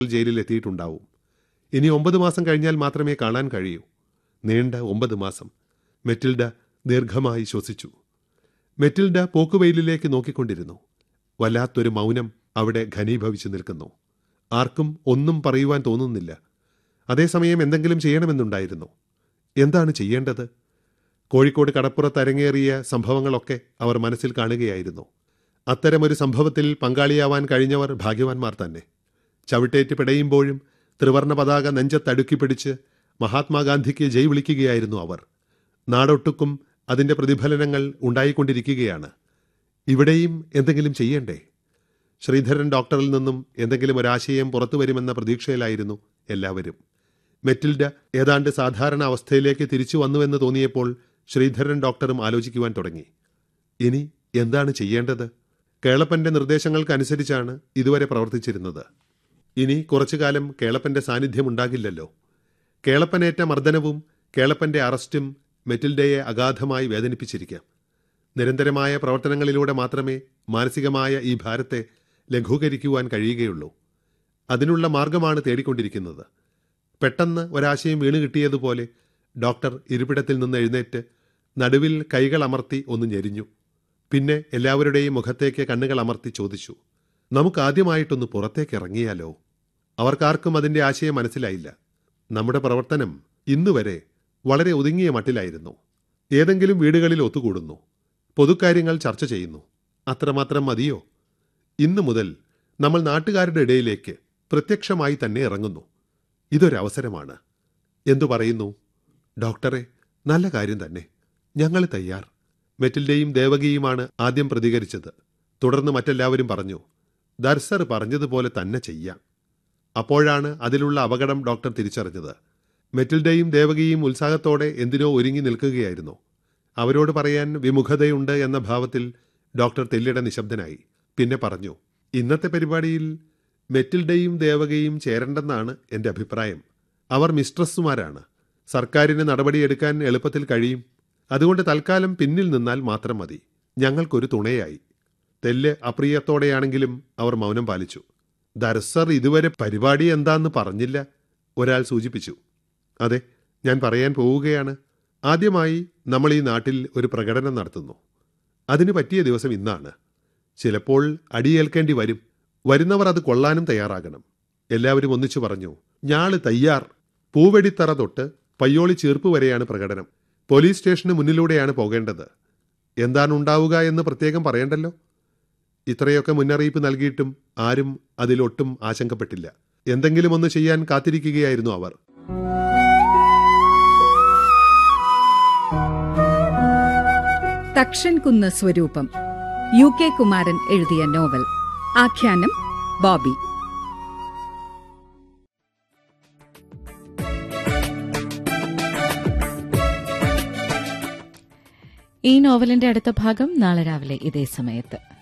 ജയിലിൽ എത്തിയിട്ടുണ്ടാവും ഇനി ഒമ്പത് മാസം കഴിഞ്ഞാൽ മാത്രമേ കാണാൻ കഴിയൂ നീണ്ട ഒമ്പത് മാസം മെറ്റിൽഡ ദീർഘമായി ശ്വസിച്ചു മെറ്റിൽഡ പോക്കുവെയിലിലേക്ക് നോക്കിക്കൊണ്ടിരുന്നു വല്ലാത്തൊരു മൗനം അവിടെ ഘനീഭവിച്ചു നിൽക്കുന്നു ആർക്കും ഒന്നും പറയുവാൻ തോന്നുന്നില്ല അതേസമയം എന്തെങ്കിലും ചെയ്യണമെന്നുണ്ടായിരുന്നു എന്താണ് ചെയ്യേണ്ടത് കോഴിക്കോട് കടപ്പുറത്ത് അരങ്ങേറിയ സംഭവങ്ങളൊക്കെ അവർ മനസ്സിൽ കാണുകയായിരുന്നു അത്തരമൊരു സംഭവത്തിൽ പങ്കാളിയാവാൻ കഴിഞ്ഞവർ ഭാഗ്യവാന്മാർ തന്നെ ചവിട്ടേറ്റ് പിടയുമ്പോഴും ത്രിവർണ പതാക നെഞ്ചത്തടുക്കി പിടിച്ച് മഹാത്മാഗാന്ധിക്ക് ജയ് വിളിക്കുകയായിരുന്നു അവർ നാടൊട്ടുക്കും അതിന്റെ പ്രതിഫലനങ്ങൾ ഉണ്ടായിക്കൊണ്ടിരിക്കുകയാണ് ഇവിടെയും എന്തെങ്കിലും ചെയ്യണ്ടേ ശ്രീധരൻ ഡോക്ടറിൽ നിന്നും എന്തെങ്കിലും ഒരാശയം പുറത്തു വരുമെന്ന പ്രതീക്ഷയിലായിരുന്നു എല്ലാവരും മെറ്റിൽഡ ഏതാണ്ട് സാധാരണ അവസ്ഥയിലേക്ക് തിരിച്ചു വന്നുവെന്ന് തോന്നിയപ്പോൾ ശ്രീധരൻ ഡോക്ടറും ആലോചിക്കുവാൻ തുടങ്ങി ഇനി എന്താണ് ചെയ്യേണ്ടത് കേളപ്പന്റെ നിർദ്ദേശങ്ങൾക്കനുസരിച്ചാണ് ഇതുവരെ പ്രവർത്തിച്ചിരുന്നത് ഇനി കുറച്ചു കാലം കേളപ്പന്റെ സാന്നിധ്യം ഉണ്ടാകില്ലല്ലോ കേളപ്പനേറ്റ മർദ്ദനവും കേളപ്പന്റെ അറസ്റ്റും മെറ്റിൽഡയെ അഗാധമായി വേദനിപ്പിച്ചിരിക്കാം നിരന്തരമായ പ്രവർത്തനങ്ങളിലൂടെ മാത്രമേ മാനസികമായ ഈ ഭാരത്തെ ലഘൂകരിക്കുവാൻ കഴിയുകയുള്ളൂ അതിനുള്ള മാർഗമാണ് തേടിക്കൊണ്ടിരിക്കുന്നത് പെട്ടെന്ന് ഒരാശയം വീണ് കിട്ടിയതുപോലെ ഡോക്ടർ ഇരിപ്പിടത്തിൽ നിന്ന് എഴുന്നേറ്റ് നടുവിൽ കൈകൾ അമർത്തി ഒന്ന് ഞെരിഞ്ഞു പിന്നെ എല്ലാവരുടെയും മുഖത്തേക്ക് കണ്ണുകൾ അമർത്തി ചോദിച്ചു നമുക്ക് ആദ്യമായിട്ടൊന്ന് പുറത്തേക്ക് ഇറങ്ങിയാലോ അവർക്കാർക്കും അതിന്റെ ആശയം മനസ്സിലായില്ല നമ്മുടെ പ്രവർത്തനം ഇന്നുവരെ വളരെ ഒതുങ്ങിയ മട്ടിലായിരുന്നു ഏതെങ്കിലും വീടുകളിൽ ഒത്തുകൂടുന്നു പൊതുക്കാര്യങ്ങൾ ചർച്ച ചെയ്യുന്നു അത്രമാത്രം മതിയോ ഇന്നു മുതൽ നമ്മൾ നാട്ടുകാരുടെ ഇടയിലേക്ക് പ്രത്യക്ഷമായി തന്നെ ഇറങ്ങുന്നു ഇതൊരവസരമാണ് എന്തു പറയുന്നു ഡോക്ടറെ നല്ല കാര്യം തന്നെ ഞങ്ങൾ തയ്യാർ മെറ്റിൽഡയും ദേവകിയുമാണ് ആദ്യം പ്രതികരിച്ചത് തുടർന്ന് മറ്റെല്ലാവരും പറഞ്ഞു ദർസർ പറഞ്ഞതുപോലെ തന്നെ ചെയ്യാം അപ്പോഴാണ് അതിലുള്ള അപകടം ഡോക്ടർ തിരിച്ചറിഞ്ഞത് മെറ്റിൽഡയും ദേവകിയും ഉത്സാഹത്തോടെ എന്തിനോ ഒരുങ്ങി നിൽക്കുകയായിരുന്നു അവരോട് പറയാൻ വിമുഖതയുണ്ട് എന്ന ഭാവത്തിൽ ഡോക്ടർ തെല്ലിട നിശബ്ദനായി പിന്നെ പറഞ്ഞു ഇന്നത്തെ പരിപാടിയിൽ മെറ്റിൽഡയും ദേവകയും ചേരണ്ടെന്നാണ് എൻ്റെ അഭിപ്രായം അവർ മിസ്ട്രസ്സുമാരാണ് സർക്കാരിന് നടപടിയെടുക്കാൻ എളുപ്പത്തിൽ കഴിയും അതുകൊണ്ട് തൽക്കാലം പിന്നിൽ നിന്നാൽ മാത്രം മതി ഞങ്ങൾക്കൊരു തുണയായി തെല്ല് അപ്രിയത്തോടെയാണെങ്കിലും അവർ മൗനം പാലിച്ചു ദർസർ ഇതുവരെ പരിപാടി എന്താന്ന് പറഞ്ഞില്ല ഒരാൾ സൂചിപ്പിച്ചു അതെ ഞാൻ പറയാൻ പോവുകയാണ് ആദ്യമായി നമ്മൾ ഈ നാട്ടിൽ ഒരു പ്രകടനം നടത്തുന്നു അതിന് പറ്റിയ ദിവസം ഇന്നാണ് ചിലപ്പോൾ അടിയേൽക്കേണ്ടി വരും വരുന്നവർ അത് കൊള്ളാനും തയ്യാറാകണം എല്ലാവരും ഒന്നിച്ചു പറഞ്ഞു ഞാള് തയ്യാർ പൂവെടിത്തറ തൊട്ട് പയ്യോളി ചീർപ്പ് വരെയാണ് പ്രകടനം പോലീസ് സ്റ്റേഷന് മുന്നിലൂടെയാണ് പോകേണ്ടത് എന്താണ് ഉണ്ടാവുക എന്ന് പ്രത്യേകം പറയണ്ടല്ലോ ഇത്രയൊക്കെ മുന്നറിയിപ്പ് നൽകിയിട്ടും ആരും അതിലൊട്ടും ആശങ്കപ്പെട്ടില്ല എന്തെങ്കിലും ഒന്ന് ചെയ്യാൻ കാത്തിരിക്കുകയായിരുന്നു അവർ തക്ഷൻകുന്ന് സ്വരൂപം യു കെ കുമാരൻ എഴുതിയ നോവൽ ആഖ്യാനം ബോബി ഈ നോവലിന്റെ അടുത്ത ഭാഗം നാളെ രാവിലെ ഇതേ സമയത്ത്